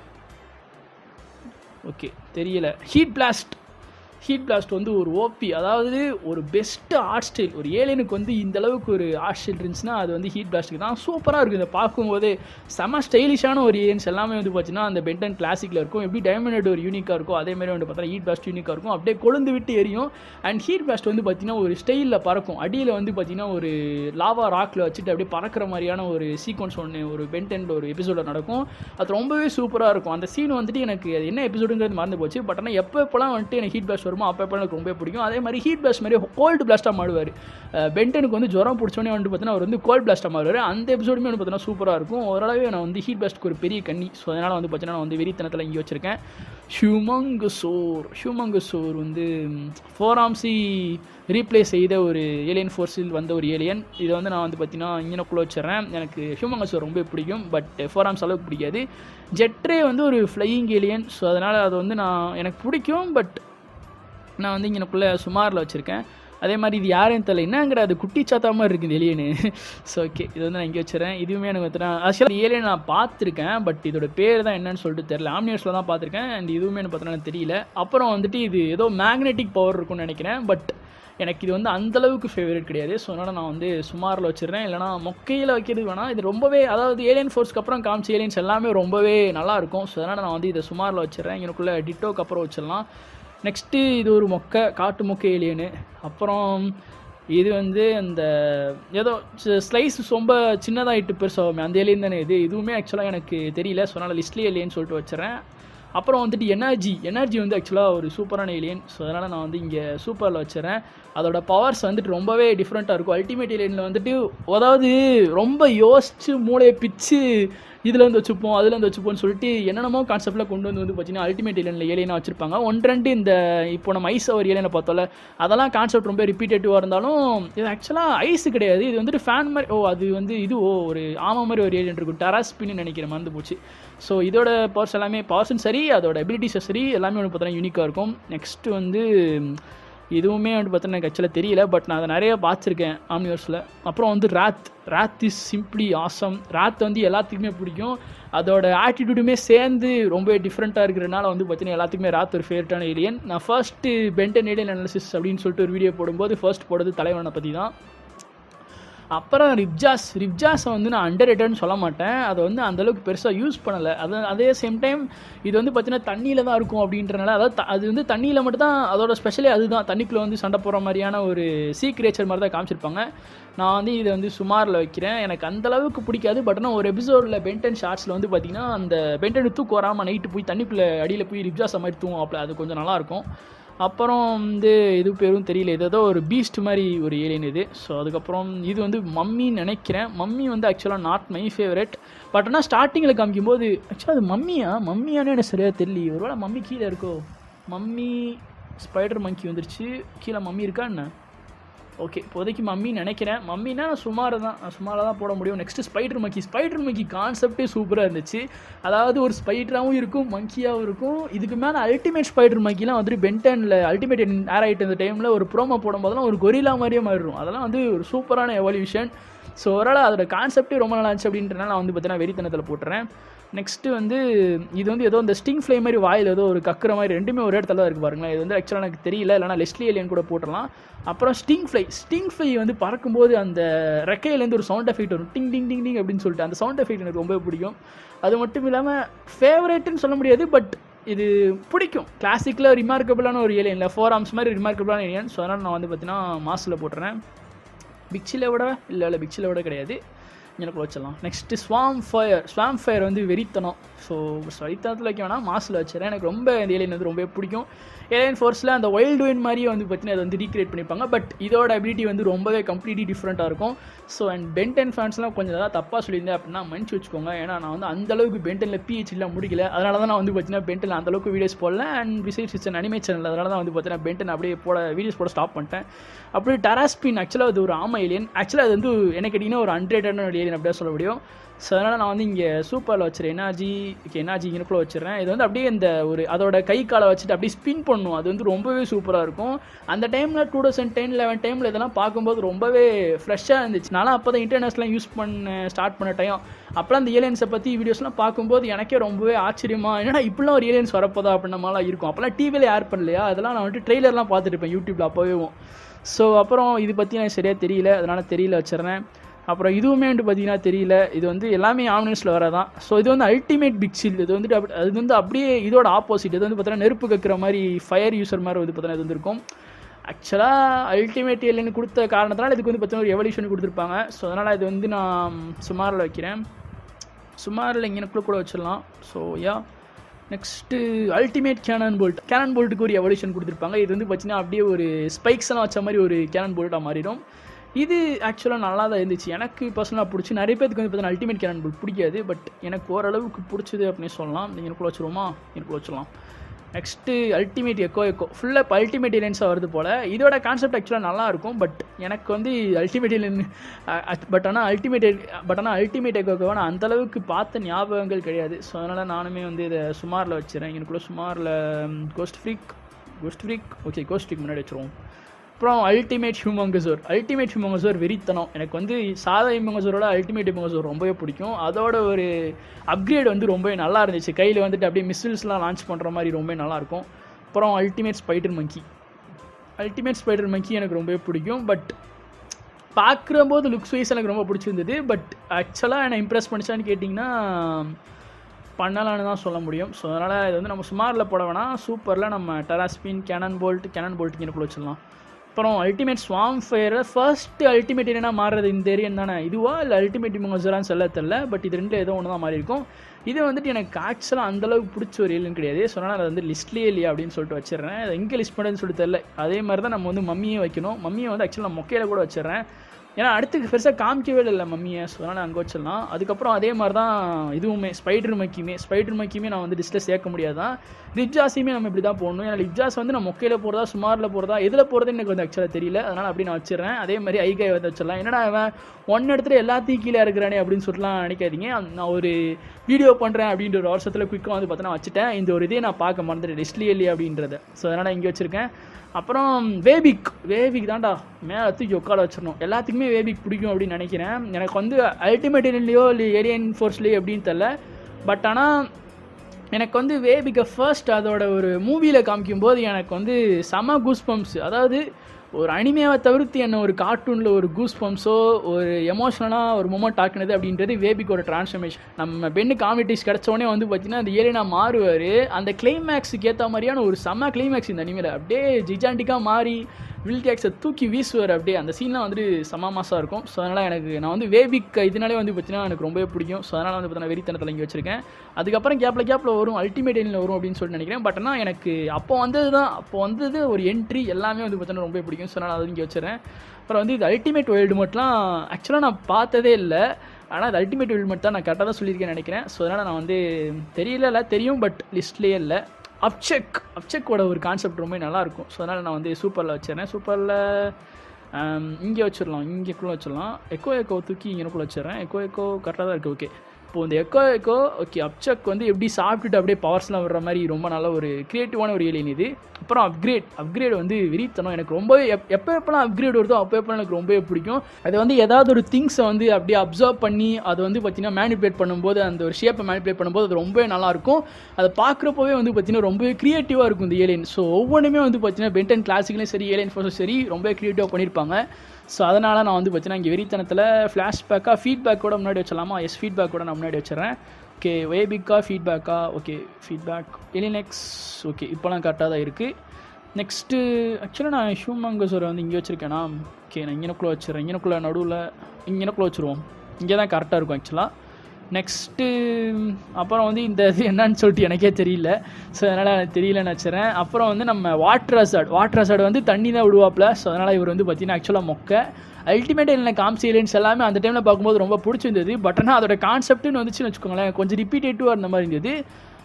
ஓகே தெரியல ஹீட் பிளாஸ்ட் ஹீட் பிளாஸ்ட் வந்து ஒரு ஓபி அதாவது ஒரு பெஸ்ட்டு ஆர்ட் ஸ்டைல் ஒரு ஏலியனுக்கு வந்து இந்த அளவுக்கு ஒரு ஆர்ட் ஸ்டைல் இருந்துச்சுன்னா அது வந்து ஹீட் பிளாஸ்ட்டுக்கு தான் சூப்பராக இருக்குது இதை பார்க்கும்போது செம ஸ்டைலிஷான ஒரு ஏலியன்ஸ் எல்லாமே வந்து பார்த்தீங்கன்னா அந்த பென்டன் கிளாசிக்கில் இருக்கும் எப்படி டைமண்ட் ஒரு யூனிக்காக இருக்கும் அதே மாதிரி வந்து பார்த்தா ஹீட் பிளாஸ்ட் யூனிக்காக இருக்கும் அப்படியே கொழுந்து விட்டு எரியும் அண்ட் ஹீட் பிளாஸ்ட் வந்து பார்த்தீங்கன்னா ஒரு ஸ்டைலில் பறக்கும் அடியில் வந்து பார்த்தீங்கன்னா ஒரு லாவா ராக்கில் வச்சுட்டு அப்படியே பறக்கிற மாதிரியான ஒரு சீக்வன்ஸ் ஒன்று ஒரு பென்டனில் ஒரு எபிசோடில் நடக்கும் அது ரொம்பவே சூப்பராக இருக்கும் அந்த சீன் வந்துட்டு எனக்கு அது என்ன எபிசோடுங்கிறது மறந்து போச்சு பட் ஆனால் எப்போ எப்போலாம் வந்துட்டு எனக்கு ஹீட் பிளாஸ்ட் வருமோ அப்போ எப்போ எனக்கு ரொம்ப பிடிக்கும் அதே மாதிரி ஹீட் பிளாஸ்ட் மாதிரி கோல்டு பிளாஸ்ட்டாக மாடுவார் பென்டனுக்கு வந்து ஜுரம் பிடிச்சோன்னே வந்து பார்த்தீங்கன்னா அவர் வந்து கோல்டு பிளாஸ்ட்டாக மாறுவார் அந்த எபிசோடுமே வந்து பார்த்தீங்கன்னா சூப்பராக இருக்கும் ஓரளவு நான் வந்து ஹீட் பிளாஸ்ட்க்கு ஒரு பெரிய கண்ணி ஸோ அதனால் வந்து பார்த்தீங்கன்னா நான் வந்து வெறித்தனத்தில் இங்கே வச்சிருக்கேன் ஹியூமங்கு சோர் ஹியூமங்கு சோர் வந்து ஃபோர் ஆம்சி ரீப்ளேஸ் செய்த ஒரு ஏலியன் ஃபோர்ஸில் வந்த ஒரு ஏலியன் இதை வந்து நான் வந்து பார்த்தீங்கன்னா இங்கனக்குள்ளே வச்சிடறேன் எனக்கு ஹியூமங்க சோர் ரொம்ப பிடிக்கும் பட் ஃபோர் ஆம்ஸ் அளவுக்கு பிடிக்காது ஜெட்ரே வந்து ஒரு ஃப்ளையிங் ஏலியன் ஸோ அதனால் அது வந்து நான் எனக்கு பிடிக்கும் பட் நான் வந்து இங்கனக்குள்ளே சுமாரில் வச்சுருக்கேன் அதே மாதிரி இது யாரையும் தெரியல என்னங்கிற அது குட்டி சாத்தா மாதிரி இருக்குது ஏலியனு ஸோ ஓகே இது வந்து நான் இங்கே வச்சுறேன் இதுவுமே எனக்கு வந்து ஆக்சுவலாக ஏலியன் நான் பார்த்துருக்கேன் பட் இதோட பேர் தான் என்னன்னு சொல்லிட்டு தெரியல ஆம்னியர்ஸில் தான் பார்த்துருக்கேன் அண்ட் இதுவுமே எனக்கு பார்த்தீங்கன்னா தெரியல அப்புறம் வந்துட்டு இது ஏதோ மேக்னெட்டிக் பவர் இருக்கும்னு நினைக்கிறேன் பட் எனக்கு இது வந்து அந்தளவுக்கு ஃபேவரட் கிடையாது ஸோ அதனால் நான் வந்து சுமாரில் வச்சிடுறேன் இல்லைனா மொக்கையில் வைக்கிறது வேணாம் இது ரொம்பவே அதாவது ஏலியன் ஃபோர்ஸ்க்கு அப்புறம் காமிச்ச ஏலியன்ஸ் எல்லாமே ரொம்பவே நல்லா இருக்கும் ஸோ அதனால் நான் வந்து இதை சுமாரில் வச்சிடுறேன் எனக்குள்ளே டிட்டோக்கு அப்புறம் வச்சிடலாம் நெக்ஸ்ட்டு இது ஒரு மொக்கை காட்டு மொக்கை ஏலியனு அப்புறம் இது வந்து அந்த ஏதோ ஸ்லைஸ் ரொம்ப சின்னதாகிட்டு பெருசாகுமே அந்த ஏலியன் தானே இது இதுவுமே ஆக்சுவலாக எனக்கு தெரியல ஸோ அதனால் லிஸ்ட்லி ஏலியன் சொல்லிட்டு வச்சுறேன் அப்புறம் வந்துட்டு எனர்ஜி எனர்ஜி வந்து ஆக்சுவலாக ஒரு சூப்பரான ஏலியன் ஸோ அதனால் நான் வந்து இங்கே சூப்பரில் வச்சுறேன் அதோட பவர்ஸ் வந்துட்டு ரொம்பவே டிஃப்ரெண்ட்டாக இருக்கும் அல்டிமேட் ஏலியனில் வந்துட்டு அதாவது ரொம்ப யோசிச்சு மூளையை பிச்சு இதில் வந்து வச்சுப்போம் அதில் வந்து வச்சுப்போம்னு சொல்லிட்டு என்னென்னமோ கான்செப்டில் கொண்டு வந்து வந்து பார்த்தீங்கன்னா அல்டிமேட் ஏலியனில் ஏலியனாக வச்சிருப்பாங்க ஒன்று ரெண்டு இந்த இப்போ நம்ம ஐஸ் அவர் ஏலியனை பார்த்தோம்ல அதெல்லாம் கான்செப்ட் ரொம்ப ரிப்பீட்டேட்டிவாக இருந்தாலும் இது ஆக்சுவலாக ஐஸ் கிடையாது இது வந்துட்டு ஃபேன் மாதிரி ஓ அது வந்து இது ஓ ஒரு ஆமாம் மாதிரி ஒரு ஏலியன் இருக்கும் டெராஸ்பின்னு நினைக்கிற மறந்து போச்சு ஸோ இதோட பவர்ஸ் எல்லாமே பவர்ஸும் சரி அதோட எபிலிட்டிஸும் சரி எல்லாமே வந்து பார்த்தீங்கன்னா யூனிக்காக இருக்கும் நெக்ஸ்ட்டு வந்து இதுவுமே வந்து பார்த்தீங்கன்னா எனக்கு ஆக்சுவலாக தெரியல பட் நான் அதை நிறைய பார்த்துருக்கேன் ஆம்னிவர்ஸில் அப்புறம் வந்து Rath Rath is simply awesome Rath வந்து எல்லாத்துக்குமே பிடிக்கும் அதோட ஆட்டிடியூடுமே சேர்ந்து ரொம்ப டிஃப்ரெண்ட்டாக இருக்கிறனால வந்து பார்த்தீங்கன்னா எல்லாத்துக்குமே ராத் ஒரு ஃபேவரட்டான ஏலியன் நான் ஃபர்ஸ்ட்டு பென்டன் ஏலியன் அனாலிசிஸ் அப்படின்னு சொல்லிட்டு ஒரு வீடியோ போடும்போது ஃபர்ஸ்ட் போடுறது தலைவனை பற்றி தான் அப்புறம் ரிப்ஜாஸ் ரிப்ஜாஸை வந்து நான் அண்டர் ரேட்டட்னு சொல்ல மாட்டேன் அதை வந்து அந்தளவுக்கு பெருசாக யூஸ் பண்ணலை அது அதே சேம் டைம் இது வந்து பார்த்தீங்கன்னா தண்ணியில் தான் இருக்கும் அப்படின்றனால அதாவது த- அது வந்து தண்ணியில் மட்டும் தான் அதோட ஸ்பெஷலே அதுதான் தண்ணிக்குள்ளே வந்து சண்டை போடுற மாதிரியான ஒரு சீ கிரேச்சர் மாதிரி தான் காமிச்சிருப்பாங்க நான் வந்து இதை வந்து சுமாரில் வைக்கிறேன் எனக்கு அந்த அளவுக்கு பிடிக்காது பட் ஆனால் ஒரு எபிசோடில் பென்டன் ஷார்ட்ஸில் வந்து பார்த்தீங்கன்னா அந்த பென்டன் தூக்கு வராமல் நைட்டு போய் தண்ணிக்குள்ளே அடியில் போய் ரிப்ஜாஸை மாதிரி தூங்கும் அப்போ அது கொஞ்சம் நல்லாயிருக்கும் அப்புறம் வந்து இது பேரும் தெரியல இது ஏதோ ஒரு பீஸ்ட் மாதிரி ஒரு ஏலியன் இது ஸோ அதுக்கப்புறம் இது வந்து மம்மின்னு நினைக்கிறேன் மம்மி வந்து ஆக்சுவலாக நாட் மை ஃபேவரட் பட் ஆனால் ஸ்டார்டிங்கில் காமிக்கும்போது ஆக்சுவலாக அது மம்மியா மம்மியானு எனக்கு சரியாக தெரியல ஒருவேளை மம்மி கீழே இருக்கோ மம்மி ஸ்பைடர் மங்கி வந்துருச்சு கீழே மம்மி இருக்கா என்ன ஓகே இப்போதைக்கு மம்மி நினைக்கிறேன் மம்மினா சுமார் தான் சுமாராக தான் போட முடியும் நெக்ஸ்ட்டு ஸ்பைடர் மக்கி ஸ்பைடர் மக்கி கான்செப்டே சூப்பராக இருந்துச்சு அதாவது ஒரு ஸ்பைடராகவும் இருக்கும் மங்கியாகவும் இருக்கும் இதுக்கு மேலே அல்டிமேட் ஸ்பைடர் மக்கிலாம் வந்துட்டு பென்டனில் அல்டிமேட் ஏர் ஆகிட்டு இருந்த டைமில் ஒரு ப்ரோமோ போடும்போதெல்லாம் ஒரு கொரிலா மாதிரியே மாறிடும் அதெல்லாம் வந்து ஒரு சூப்பரான எவல்யூஷன் ஸோ ஓவரால் அதோட கான்செப்டே ரொம்ப நல்லா இருந்துச்சு அப்படின்றனால நான் வந்து பார்த்தீங்கன்னா வெறித்தனத்தில் போட்டுறேன் நெக்ஸ்ட்டு வந்து இது வந்து ஏதோ இந்த ஸ்டிங் ஃப்ளை மாதிரி வாயில் ஏதோ ஒரு கக்குற மாதிரி ரெண்டுமே ஒரு இடத்துல தான் இருக்குது பாருங்களேன் இது வந்து ஆக்சுவலாக எனக்கு தெரியல இல்லைனா லெஸ்லி ஏலியன் கூட போட்டுடலாம் அப்புறம் ஸ்டிங் ஃப்ளை ஸ்டிங் ஃப்ளை வந்து பறக்கும்போது அந்த ரெக்கையிலேருந்து ஒரு சவுண்ட் எஃபெக்ட் வரும் டிங் டிங் டிங் டிங் அப்படின்னு சொல்லிட்டு அந்த சவுண்ட் எஃபெக்ட் எனக்கு ரொம்ப பிடிக்கும் அது மட்டும் இல்லாமல் ஃபேவரேட்டுன்னு சொல்ல முடியாது பட் இது பிடிக்கும் கிளாசிக்கில் ரிமார்க்கபிளான ஒரு ஏலியன் இல்லை ஃபோர் ஆர்ம்ஸ் மாதிரி ரிமார்க்கபிளான ஏலியன் ஸோ அதனால் நான் வந்து பார்த்தீங்கன்னா மாசில் போட்டுறேன் பிக்சில விட இல்லை இல்லை பிக்சில விட கிடையாது எனக்கு வச்சிடலாம் next swampfire swampfire வந்து வெறித்தனம் ஸோ வெறித்தனத்தில் வைக்க வேணாம் மாசில் வச்சுறேன் எனக்கு ரொம்ப இந்த ஏலியன் வந்து ரொம்ப பிடிக்கும் ஏலியன் ஃபோர்ஸில் அந்த வைல்டு ஒயின் மாதிரியே வந்து பார்த்தீங்கன்னா அதை வந்து ரீக்ரியேட் பண்ணியிருப்பாங்க பட் இதோட அபிலிட்டி வந்து ரொம்பவே கம்ப்ளீட்லி டிஃப்ரெண்ட்டாக இருக்கும் ஸோ அண்ட் பென்டென் ஃபேன்ஸ்லாம் கொஞ்சம் ஏதாவது தப்பாக சொல்லியிருந்தேன் அப்படின்னா மன்னிச்சு வச்சுக்கோங்க ஏன்னா நான் வந்து அந்தளவுக்கு பென்டனில் பிஹெச்லாம் முடிக்கல அதனால தான் நான் வந்து பார்த்தீங்கன்னா பென்டனில் அந்தளவுக்கு வீடியோஸ் போடல and besides it's anime channel அதனால தான் வந்து பார்த்தீங்கன்னா பென்டன் அப்படியே போட வீடியோஸ் போட ஸ்டாப் பண்ணிட்டேன் அப்படியே டராஸ்பின் ஆக்சுவலாக அது ஒரு ஆமா ஏலியன் ஆக்சுவலாக அது வந்து எனக்கு கேட்டிங்கன்னா ஒரு அண்ட்ரேடான ஒரு ஏலியன் அப்படியே சொல்ல முடியும் ஸோ அதனால் நான் வந்து இங்கே சூப்பரில் வச்சுறேன் எனார்ஜி ஓகே எனார்ஜி இங்கனுக்குள்ளே வச்சுறேன் இது வந்து அப்படியே இந்த ஒரு அதோட கை காலை வச்சுட்டு அப்படியே ஸ்பின் பண்ணும் அது வந்து ரொம்பவே சூப்பராக இருக்கும் அந்த டைமில் டூ தௌசண்ட் டென் லெவன் டைமில் இதெல்லாம் பார்க்கும்போது ரொம்பவே ஃப்ரெஷ்ஷாக இருந்துச்சு நானும் அப்போ தான் இன்டர்நேஷ்னலாம் யூஸ் பண்ண ஸ்டார்ட் பண்ண டைம் அப்போலாம் அந்த ஏலியன்ஸை பற்றி வீடியோஸ்லாம் பார்க்கும்போது எனக்கே ரொம்பவே ஆச்சரியமா என்னடா இப்படிலாம் ஒரு ஏலியன்ஸ் வரப்போதா அப்படின்ற மாதிரிலாம் இருக்கும் அப்போல்லாம் டிவியில் ஏர் பண்ணலையா அதெல்லாம் நான் வந்துட்டு ட்ரெய்லர்லாம் பார்த்துட்டு இருப்பேன் யூடியூப்பில் அப்போவே ஸோ அப்புறம் இது பற்றி எனக்கு சரியாக தெரியல அதனால் தெரியல வச்சிடுறேன் அப்புறம் இதுவுமே வந்து பார்த்தீங்கன்னா தெரியல இது வந்து எல்லாமே ஆம்னன்ஸில் வரதான் ஸோ இது வந்து அல்டிமேட் பிக் ஷீல்டு இது வந்துட்டு அப்படி அது வந்து அப்படியே இதோட ஆப்போசிட் இது வந்து பார்த்தீங்கன்னா நெருப்பு கக்கிற மாதிரி ஃபயர் யூசர் மாதிரி வந்து பார்த்தீங்கன்னா இது வந்து இருக்கும் ஆக்சுவலாக அல்டிமேட் ஏலியன் கொடுத்த காரணத்தினால இதுக்கு வந்து பார்த்தீங்கன்னா ஒரு எவல்யூஷன் கொடுத்துருப்பாங்க ஸோ அதனால் இது வந்து நான் சுமாரில் வைக்கிறேன் சுமாரில் இங்கனக்குள்ளே கூட வச்சிடலாம் so ya next ultimate cannon bolt cannon போல்ட்டுக்கு ஒரு எவல்யூஷன் கொடுத்துருப்பாங்க இது வந்து பார்த்தீங்கன்னா அப்படியே ஒரு ஸ்பைக்ஸ் எல்லாம் வச்ச மாதிரி ஒரு கேனன் போல்ட்டாக மாறிடும் இது ஆக்சுவலாக நல்லா தான் இருந்துச்சு எனக்கு பர்சனலாக பிடிச்சி நிறைய பேருக்கு வந்து பார்த்தீங்கன்னா அல்டிமேட் கேனன் போல்ட் பிடிக்காது பட் எனக்கு ஓரளவுக்கு பிடிச்சது அப்படின்னு சொல்லலாம் நீங்கள் எனக்குள்ள வச்சுருவோமா எனக்குள்ள வச்சிடலாம் நெக்ஸ்ட்டு அல்டிமேட் எக்கோ எக்கோ ஃபுல்லாக இப்போ அல்டிமேட் ஏலியன்ஸாக வருது போல் இதோட கான்செப்ட் ஆக்சுவலாக நல்லா இருக்கும் பட் எனக்கு வந்து அல்டிமேட் ஏலியன் பட் ஆனால் அல்டிமேட் பட் ஆனால் அல்டிமேட் எக்கோவை நான் அந்தளவுக்கு பார்த்த ஞாபகங்கள் கிடையாது ஸோ அதனால் நானுமே வந்து இதை சுமாரில் வச்சுறேன் எனக்குள்ள சுமாரில் cost freak cost Ghostfreak okay Ghostfreak முன்னாடி வச்சுருவோம் அப்புறம் அல்டிமேட் ஹியூமங்கசோர் அல்டிமேட் ஹியூமங்கசோர் வெறித்தனம் எனக்கு வந்து சாதா ஹியூமங்கசோரோட அல்டிமேட் ஹியூமங்கசோர் ரொம்பவே பிடிக்கும் அதோட ஒரு அப்கிரேட் வந்து ரொம்பவே நல்லா இருந்துச்சு கையில் வந்துட்டு அப்படியே மிஸ்ஸில்ஸ்லாம் லான்ச் பண்ணுற மாதிரி ரொம்பவே நல்லாயிருக்கும் அப்புறம் ultimate Spidermonkey ultimate Spidermonkey எனக்கு ரொம்பவே பிடிக்கும் பட் பார்க்குற போது லுக்ஸ் வைஸ் எனக்கு ரொம்ப பிடிச்சிருந்தது பட் ஆக்சுவலாக என்னை இம்ப்ரெஸ் பண்ணிச்சான்னு கேட்டிங்கன்னா பண்ணலான்னு தான் சொல்ல முடியும் ஸோ அதனால் இது வந்து நம்ம சுமாரில் போட வேணாம் சூப்பரில் நம்ம Terraspin Canon bolt Cannonbolt எனக்குள்ள வச்சிடலாம் அப்புறம் அல்டிமேட் ஸ்வாம் ஃபயரில் ஃபர்ஸ்ட் அல்டிமேட் என்னென்னா மாறுறது இந்த ஏரியன் தானே இதுவா இல்லை அல்டிமேட் மொசரான்னு சொல்ல தெரில பட் இது ரெண்டு ஏதோ ஒன்று தான் மாறி இருக்கும் இது வந்துட்டு எனக்கு ஆக்சுவலாக அந்தளவுக்கு பிடிச்ச ஒரு ஏலியன் கிடையாது ஸோ அதனால் அதை வந்து லிஸ்ட்லேயே இல்லையா அப்படின்னு சொல்லிட்டு வச்சிடுறேன் அதை எங்கே லிஸ்ட் பண்ணுறதுன்னு சொல்லிட்டு தெரில அதே மாதிரி தான் நம்ம வந்து மம்மியை வைக்கணும் மம்மியை வந்து ஆக்சுவலாக நான் மொக்கையில் கூட வச்சிடுறேன் ஏன்னா அடுத்து பெருசாக காமிக்கவே இல்லை மம்மியை ஸோ அதனால் அங்கே வச்சிடலாம் அதுக்கப்புறம் அதே மாதிரி தான் இதுவுமே ஸ்பைடர் மக்கியுமே ஸ்பைடர் மக்கியுமே நான் வந்து லிஸ்ட்டில் சேர்க்க முடியாதான் லிப்ஜாஸையுமே நம்ம இப்படி தான் போடணும் ஏன்னா லிப்ஜாஸ் வந்து நான் மொக்கையில் போகிறதா சுமாரில் போகிறதா எதில் போகிறதுன்னு எனக்கு வந்து ஆக்சுவலாக தெரியல அதனால் அப்படி நான் வச்சிடுறேன் அதே மாதிரி ஐகை வந்து வச்சிடலாம் என்னடா அவன் ஒன் இடத்துல எல்லாத்தையும் கீழே இருக்கிறானே அப்படின்னு சொல்லிட்டுலாம் நினைக்காதீங்க நான் ஒரு வீடியோ பண்ணுறேன் அப்படின்ற ஒரு வருஷத்தில் குயிக்காக வந்து பார்த்தா வச்சுட்டேன் இந்த ஒரு இதே நான் பார்க்க மறந்துட்டேன் லிஸ்ட்லி இல்லையா அப்படின்றத ஸோ அதனால் இங்கே வச்சுருக்கேன் அப்புறம் வேபிக் வேபிக் தான்டா மேலே தூக்கி உட்கார வச்சிடணும் எல்லாத்துக்குமே வேபிக் பிடிக்கும் அப்படின்னு நினைக்கிறேன் எனக்கு வந்து அல்டிமேட் இல்லையோ இல்லை ஏரியன் ஃபோர்ஸ்லேயோ அப்படின்னு தெரில பட் ஆனால் எனக்கு வந்து வேபிக்கை ஃபர்ஸ்ட் அதோட ஒரு மூவியில் காமிக்கும்போது எனக்கு வந்து செம கூஸ் பம்ப்ஸ் அதாவது ஒரு அனிமையாவை தவிர்த்து என்ன ஒரு கார்ட்டூனில் ஒரு கூஸ் பம்ப்ஸோ ஒரு எமோஷனலாக ஒரு மூமெண்ட் ஆக்குனது அப்படின்றது வேபிக்கோட டிரான்ஸ்ஃபர்மேஷன் நம்ம பெண்ணு காமெடிஸ் கிடச்சோடனே வந்து பார்த்தீங்கன்னா அந்த ஏரியா மாறுவார் அந்த கிளைமேக்ஸுக்கு ஏற்ற மாதிரியான ஒரு செம்ம கிளைமேக்ஸ் இந்த அனிமையில் அப்படியே ஜிஜாண்டிக்காக மாறி வில் கேக்ஸை தூக்கி வீசுவார் அப்படியே அந்த சீன்லாம் வந்துட்டு செம மாசாக இருக்கும் ஸோ அதனால் எனக்கு நான் வந்து வேபிக் இதனாலே வந்து பார்த்தீங்கன்னா எனக்கு ரொம்பவே பிடிக்கும் ஸோ அதனால் வந்து பார்த்தீங்கன்னா வெறித்தனத்தில் இங்கே வச்சிருக்கேன் அதுக்கப்புறம் கேப்பில் கேப்பில் வரும் அல்டிமேட் எண்ணில் வரும் அப்படின்னு சொல்லிட்டு நினைக்கிறேன் பட் ஆனால் எனக்கு அப்போ வந்தது தான் அப்போ வந்தது ஒரு என்ட்ரி எல்லாமே வந்து பார்த்தீங்கன்னா ரொம்ப பிடிக்கும் ஸோ அதனால் அது இங்கே வச்சுறேன் அப்புறம் வந்து இது அல்டிமேட் வேர்ல்டு மட்டும்லாம் ஆக்சுவலாக நான் பார்த்ததே இல்லை ஆனால் அது அல்டிமேட் வேர்ல்டு மட்டும் தான் நான் கரெக்டாக தான் சொல்லியிருக்கேன்னு நினைக்கிறேன் ஸோ அதனால் நான் வந்து தெரியல தெரியும் பட் லிஸ்ட்லேயே இல்லை அப்செக் அப்செக்கோட ஒரு கான்செப்ட் ரொம்ப நல்லாயிருக்கும் ஸோ அதனால் நான் வந்து சூப்பரில் வச்சிடறேன் சூப்பரில் இங்கே வச்சிடலாம் இங்கேக்குள்ளே வச்சிடலாம் எக்கோ எக்கோ தூக்கி இங்கேக்குள்ளே வச்சிடுறேன் எக்கோ எக்கோ கரெக்டாக தான் இருக்குது ஓகே இப்போ இந்த எக்கோ எக்கோ ஓகே அப்சக் வந்து எப்படி சாப்பிட்டுட்டு அப்படியே பவர்ஸ்லாம் விடுற மாதிரி ரொம்ப நல்ல ஒரு க்ரியேட்டிவான ஒரு ஏலியன் இது அப்புறம் அப்கிரேட் அப்கிரேட் வந்து விரித்தனம் எனக்கு ரொம்பவே எப் எப்போ எப்போலாம் அப்கிரேட் வருதோ அப்போ எப்போ எனக்கு ரொம்பவே பிடிக்கும் அது வந்து ஏதாவது ஒரு திங்ஸை வந்து அப்படியே அப்சர்வ் பண்ணி அது வந்து பார்த்தீங்கன்னா மேனிப்புலேட் பண்ணும்போது அந்த ஒரு ஷேப்பை மேனிப்புலேட் பண்ணும்போது அது ரொம்பவே நல்லாயிருக்கும் அதை பார்க்குறப்பவே வந்து பார்த்தீங்கன்னா ரொம்பவே க்ரியேட்டிவாக இருக்கும் இந்த ஏலியன் ஸோ ஒவ்வொன்றுமே வந்து பார்த்தீங்கன்னா பென்டன் கிளாசிக்லையும் சரி ஏலியன் ஃபோர்ஸும் சரி ரொம்ப க்ரியேட்டிவாக பண்ணியிருப்பாங்க ஸோ அதனால் நான் வந்து பார்த்தீங்கன்னா இங்கே வெறித்தனத்தில் ஃப்ளாஷ்பேக்காக ஃபீட்பேக்கோட முன்னாடி வச்சிடலாமா எஸ் ஃபீட்பேக்கோட நான் முன்னாடி வச்சிடறேன் ஓகே வேபிக்கா ஃபீட்பேக்கா ஓகே ஃபீட்பேக் எலினெக்ஸ் ஓகே இப்போலாம் கரெக்டாக தான் இருக்குது நெக்ஸ்ட்டு ஆக்சுவலாக நான் ஹியூமங்கஸோரை வந்து இங்கே வச்சுருக்கேனா ஓகே நான் இங்கனக்குள்ளே வச்சுறேன் இங்கனக்குள்ளே நடுவில் இங்கனக்குள்ளே வச்சுருவோம் இங்கே தான் கரெக்டாக இருக்கும் ஆக்சுவலாக நெக்ஸ்ட்டு அப்புறம் வந்து இந்த இது என்னன்னு சொல்லிட்டு எனக்கே தெரியல ஸோ அதனால் எனக்கு தெரியலன்னு வச்சுறேன் அப்புறம் வந்து நம்ம வாட்டர் அசாட் வாட்டர் அசாட் வந்து தண்ணி தான் விடுவாப்பில் ஸோ அதனால் இவர் வந்து பார்த்தீங்கன்னா ஆக்சுவலாக மொக்க அல்டிமேட் என்ன காம்சியலன்ஸ் எல்லாமே அந்த டைமில் பார்க்கும்போது ரொம்ப பிடிச்சிருந்தது பட் ஆனால் அதோட கான்செப்ட்னு வந்துச்சுன்னு வச்சுக்கோங்களேன் கொஞ்சம் ரிப்பீட்டேட்டிவாக இருந்த மாதிரி இருந்தது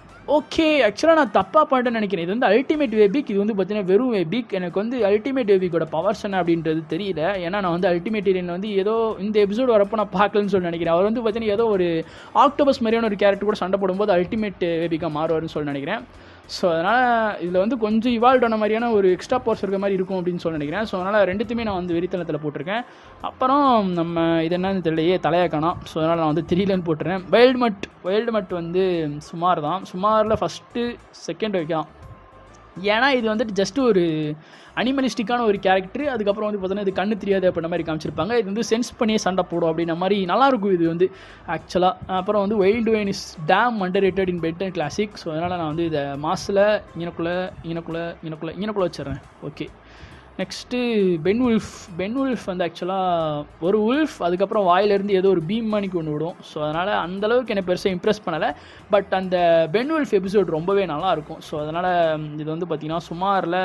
ஓகே ஆக்சுவலாக நான் தப்பாக பண்ணிட்டேன்னு நினைக்கிறேன் இது வந்து அல்டிமேட் வேபிக் இது வந்து பார்த்தீங்கன்னா வெறும் வேபிக் எனக்கு வந்து அல்டிமேட் வேபிக்கோட பவர்ஸ் என்ன அப்படின்றது தெரியல ஏன்னா நான் வந்து அல்டிமேட் ஏரியன் வந்து ஏதோ இந்த எபிசோட் வரப்போ நான் பார்க்கலன்னு சொல்லி நினைக்கிறேன் அவர் வந்து பார்த்தீங்கன்னா ஏதோ ஒரு ஆக்டோபஸ் மாதிரியான ஒரு கேரக்டர் கூட சண்டை போடும்போது அல்டிமேட் வேபிக்காக மாறுவார்னு சொல்லி நினைக்கிறேன் ஸோ அதனால் இதில் வந்து கொஞ்சம் இவால்வ் ஆன மாதிரியான ஒரு எக்ஸ்ட்ரா பவர்ஸ் இருக்க மாதிரி இருக்கும் அப்படின்னு சொல்லி நினைக்கிறேன் ஸோ அதனால் ரெண்டுத்தையுமே நான் வந்து வெறித்தனத்தில் போட்டிருக்கேன் அப்புறம் நம்ம இது என்னன்னு தெரியலையே தலையாக காணோம் ஸோ அதனால் நான் வந்து தெரியலன்னு போட்டுறேன் வைல்டு மட் வைல்டு மட் வந்து சுமார் தான் சுமாரில் ஃபஸ்ட்டு செகண்ட் வைக்கலாம் ஏன்னா இது வந்துட்டு ஜஸ்ட் ஒரு அனிமலிஸ்டிக்கான ஒரு கேரக்டர் அதுக்கப்புறம் வந்து பார்த்தோன்னா இது கண்ணு தெரியாது அப்படின்ற மாதிரி காமிச்சிருப்பாங்க இது வந்து சென்ஸ் பண்ணியே சண்டை போடும் அப்படின்ற மாதிரி நல்லாயிருக்கும் இது வந்து ஆக்சுவலாக அப்புறம் வந்து Wildvine is damn underrated in bed classic so அதனால் நான் வந்து இதை மாசில் இங்கனக்குள்ளே இங்கனக்குள்ளே இங்கனக்குள்ளே இங்கனக்குள்ளே வச்சிடுறேன் okay next Benwolf Benwolf வந்து ஆக்சுவலாக ஒரு உல்ஃப் அதுக்கப்புறம் வாயிலேருந்து ஏதோ ஒரு பீம் மணிக்கு ஒன்று விடும் ஸோ அதனால் அந்தளவுக்கு என்னை பெருசாக இம்ப்ரெஸ் பண்ணலை பட் அந்த பென் உல்ஃப் எபிசோட் ரொம்பவே நல்லாயிருக்கும் ஸோ அதனால் இது வந்து பார்த்திங்கன்னா சுமாரில்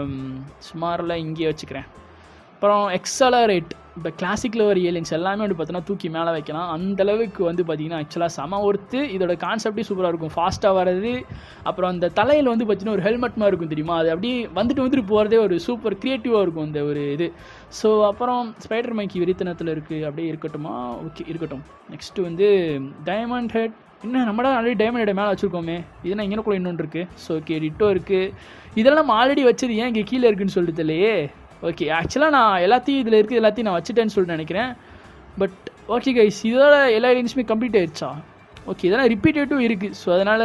சுமாரில் இங்கேயே வச்சுக்கிறேன் அப்புறம் எக்ஸலரேட் இப்போ கிளாசிக்கில் ஒரு ஏலியன்ஸ் எல்லாமே வந்து பார்த்தீங்கன்னா தூக்கி மேலே வைக்கலாம் அந்தளவுக்கு வந்து பார்த்திங்கன்னா ஆக்சுவலாக செம ஒர்த்து இதோட கான்செப்டே சூப்பராக இருக்கும் ஃபாஸ்ட்டாக வர்றது அப்புறம் அந்த தலையில் வந்து பார்த்திங்கன்னா ஒரு ஹெல்மெட் மாதிரி இருக்கும் தெரியுமா அது அப்படியே வந்துட்டு வந்துட்டு போகிறதே ஒரு சூப்பர் க்ரியேட்டிவாக இருக்கும் இந்த ஒரு இது ஸோ அப்புறம் ஸ்பைடர் மைக்கி வெறித்தனத்தில் இருக்குது அப்படியே இருக்கட்டுமா ஓகே இருக்கட்டும் நெக்ஸ்ட்டு வந்து டைமண்ட் ஹெட் என்ன நம்மளா ஆல்ரெடி டைமண்ட் ஹெட் மேலே வச்சுருக்கோமே இதுனா இங்கனக்குள்ள இன்னொன்று இருக்குது ஸோ ஓகே டிட்டோ இருக்குது இதெல்லாம் நம்ம ஆல்ரெடி வச்சது ஏன் இங்கே கீழே இருக்குன்னு சொல்லிட்டு தெரியலையே ஓகே ஆக்சுவலாக நான் எல்லாத்தையும் இதில் இருக்குது எல்லாத்தையும் நான் வச்சுட்டேன்னு சொல்லிட்டு நினைக்கிறேன் பட் ஓகே கைஸ் இதோட எல்லா ஏலியன்ஸுமே கம்ப்ளீட் ஆயிடுச்சா ஓகே இதெல்லாம் ரிப்பீட்டேட்டிவ் இருக்குது ஸோ அதனால்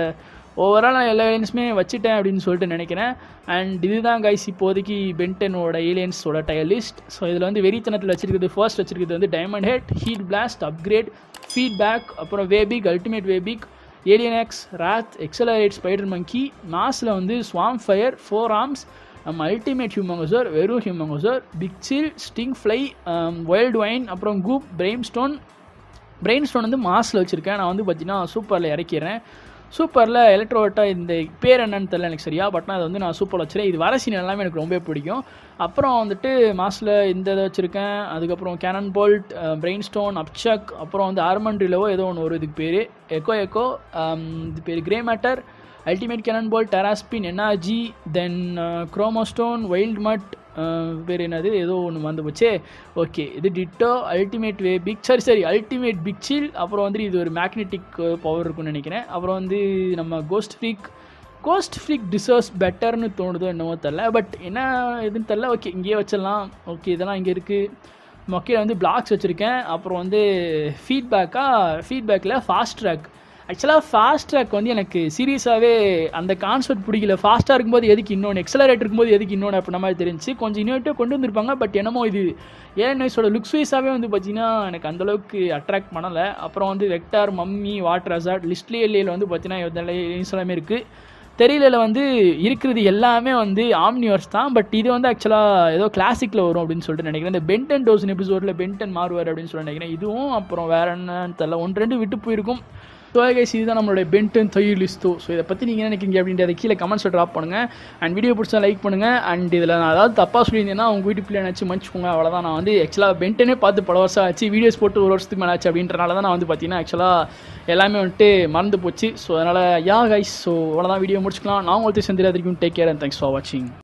ஓவரால் நான் எல்லா ஏலியன்ஸுமே வச்சுட்டேன் அப்படின்னு சொல்லிட்டு நினைக்கிறேன் அண்ட் இதுதான் கைஸ் இப்போதைக்கு பென்டனோட ஏலியன்ஸோட டயர் லிஸ்ட் ஸோ இதில் வந்து வெறித்தனத்தில் வச்சிருக்கிறது ஃபர்ஸ்ட் வச்சிருக்கிறது வந்து Diamondhead Heatblast Upgrade Feedback அப்புறம் Way Big ultimate Way Big Alien X Rath accelerate Spidermonkey மாஸில் வந்து ஸ்வாம் ஃபயர் ஃபோர் ஆர்ம்ஸ் நம்ம அல்டிமேட் ஹியூமங்கோசர் வெறும் Humungousaur Big Chill Stinkfly Wildvine அப்புறம் Goop brain stone brain stone வந்து மாஸில் வச்சுருக்கேன் நான் வந்து பார்த்தீங்கன்னா சூப்பரில் இறக்கிறேன் சூப்பரில் எலக்ட்ரோவட்டா இந்த பேர் என்னன்னு தெரியல எனக்கு சரியா பட் நான் அதை வந்து நான் சூப்பர் வச்சுருக்கேன் இது வர சீன் எல்லாமே எனக்கு ரொம்ப பிடிக்கும் அப்புறம் வந்துட்டு மாஸில் இந்த இதை வச்சுருக்கேன் அதுக்கப்புறம் Cannonbolt Brainstorm Upchuck அப்புறம் வந்து ஆர்மண்ட்ரிலவோ ஏதோ ஒன்று வரும் இதுக்கு பேர் எக்கோ எக்கோ இது பேர் Grey Matter ultimate Cannonbolt Terraspin NRG then Chromastone Wildmutt பேர் என்னது ஏதோ ஒன்று வந்து போச்சே ஓகே இது டிட்டோ அல்டிமேட் வே பிக் சரி சரி அல்டிமேட் பிக் சில் அப்புறம் வந்து இது ஒரு மேக்னெட்டிக் பவர் இருக்குன்னு நினைக்கிறேன் அப்புறம் வந்து நம்ம cost freak cost Ghostfreak deserves பெட்டர்னு தோணுதோ என்னவோ தெரில பட் என்ன எதுன்னு தெரில ஓகே இங்கேயே வச்சிடலாம் ஓகே இதெல்லாம் இங்கே இருக்குது மொக்கையில் வந்து பிளாக்ஸ் வச்சுருக்கேன் அப்புறம் வந்து ஃபீட்பேக்காக ஃபீட்பேக்கில் ஃபாஸ்ட் ட்ராக் ஆக்சுவலாக ஃபாஸ்ட் ட்ராக் வந்து எனக்கு சீரியஸாகவே அந்த கான்செப்ட் பிடிக்கல ஃபாஸ்ட்டாக இருக்கும்போது எதுக்கு இன்னொன்று எக்ஸலரேட் இருக்கும்போது எதுக்கு இன்னொன்று அப்படின்ற மாதிரி தெரிஞ்சு கொஞ்சம் இன்னோட்டிவ் கொண்டு வந்திருப்பாங்க பட் என்னமோ இது ஏன் நைஸோட லுக்ஸ் வைஸாகவே வந்து பார்த்தீங்கன்னா எனக்கு அந்தளவுக்கு அட்ராக்ட் பண்ணலை அப்புறம் வந்து வெக்டார் மம்மி வாட்டர் அசாட் லிஸ்ட்லி எல்லையில் வந்து பார்த்தீங்கன்னா எல்லாமே இருக்குது தெரியல வந்து இருக்கிறது எல்லாமே வந்து ஆம்னிவர்ஸ் தான் பட் இது வந்து ஆக்சுவலாக ஏதோ கிளாசிக்கில் வரும் அப்படின்னு சொல்லிட்டு நினைக்கிறேன் இந்த பென்டன் டோசன் எபிசோடில் பென்டன் மாறுவார் அப்படின்னு சொல்லி நினைக்கிறேன் இதுவும் அப்புறம் வேற என்னன்னு தெரில ஒன்று ரெண்டு விட்டு போயிருக்கும் ஸோ கைஸ் இதுதான் நம்மளுடைய பென்டன் தையல் லிஸ்ட்டோ ஸோ இதை பற்றி நீங்கள் நினைக்கிறீங்க அப்படின்றத கீழே கமெண்ட்ஸில் ட்ராப் பண்ணுங்கள் அண்ட் வீடியோ பிடிச்சா லைக் பண்ணுங்கள் அண்ட் இதில் நான் அதாவது தப்பாக சொல்லியிருந்தேன்னா உங்கள் வீட்டு பிள்ளை நினச்சி மன்னிச்சுக்கோங்க அவ்வளோதான் நான் வந்து ஆக்சுவலாக பென்டனே பார்த்து பல வருஷம் ஆச்சு வீடியோஸ் போட்டு ஒரு வருஷத்துக்கு மேலே ஆச்சு அப்படின்றனால தான் நான் வந்து பார்த்தீங்கன்னா ஆக்சுவலாக எல்லாமே வந்துட்டு மறந்து போச்சு ஸோ அதனால் யா கைஸ் ஸோ அவ்வளோதான் வீடியோ முடிச்சுக்கலாம் நான் உங்களுக்கு செந்தில் வரைக்கும் take care and thanks for வாட்சிங்